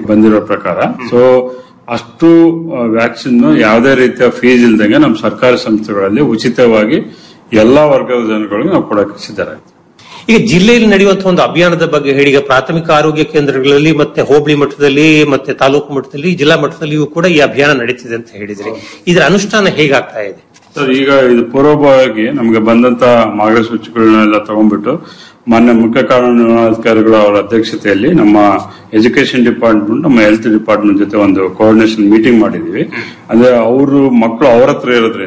ಬಂದಿರೋ ಪ್ರಕಾರ ಸೊ ಅಷ್ಟು ವ್ಯಾಕ್ಸಿನ್ ಯಾವುದೇ ರೀತಿಯ ಫೀಸ್ ಇಲ್ದಂಗೆ ನಮ್ಮ ಸರ್ಕಾರಿ ಸಂಸ್ಥೆಗಳಲ್ಲಿ ಉಚಿತವಾಗಿ ಎಲ್ಲಾ ವರ್ಗದ ಜನಗಳಿಗೆ ನಾವು ಕೊಡಕ್ಕೆ ಸಿದ್ಧರ ಈಗ ಜಿಲ್ಲೆಯಲ್ಲಿ ನಡೆಯುವಂತಹ ಒಂದು ಅಭಿಯಾನದ ಬಗ್ಗೆ ಹೇಳಿ ಈಗ ಪ್ರಾಥಮಿಕ ಆರೋಗ್ಯ ಕೇಂದ್ರಗಳಲ್ಲಿ ಮತ್ತೆ ಹೋಬಳಿ ಮಟ್ಟದಲ್ಲಿ ಮತ್ತೆ ತಾಲೂಕು ಮಟ್ಟದಲ್ಲಿ ಜಿಲ್ಲಾ ಮಟ್ಟದಲ್ಲಿಯೂ ಕೂಡ ಈ ಅಭಿಯಾನ ನಡೀತಿದೆ ಅಂತ ಹೇಳಿದ್ರಿ ಇದರ ಅನುಷ್ಠಾನ ಹೇಗಾಗ್ತಾ ಇದೆ ಸರ್ ಈಗ ಇದು ಪೂರ್ವಭಾವಿ ನಮಗೆ ಬಂದಂತ ಮಾರ್ಗಸೂಚಿಗಳನ್ನೆಲ್ಲ ತಗೊಂಡ್ಬಿಟ್ಟು ಮಾನ್ಯ ಮುಖ್ಯ ಕಾನೂನಾಧಿಕಾರಿಗಳು ಅವರ ಅಧ್ಯಕ್ಷತೆಯಲ್ಲಿ ನಮ್ಮ ಎಜುಕೇಶನ್ ಡಿಪಾರ್ಟ್ಮೆಂಟ್ ನಮ್ಮ ಹೆಲ್ತ್ ಡಿಪಾರ್ಟ್ಮೆಂಟ್ ಜೊತೆ ಒಂದು ಕೋಆರ್ಡಿನೇಷನ್ ಮೀಟಿಂಗ್ ಮಾಡಿದೀವಿ ಅಂದ್ರೆ ಅವರು ಮಕ್ಕಳು ಅವ್ರ ಹತ್ರ ಇರೋದ್ರಿಂದ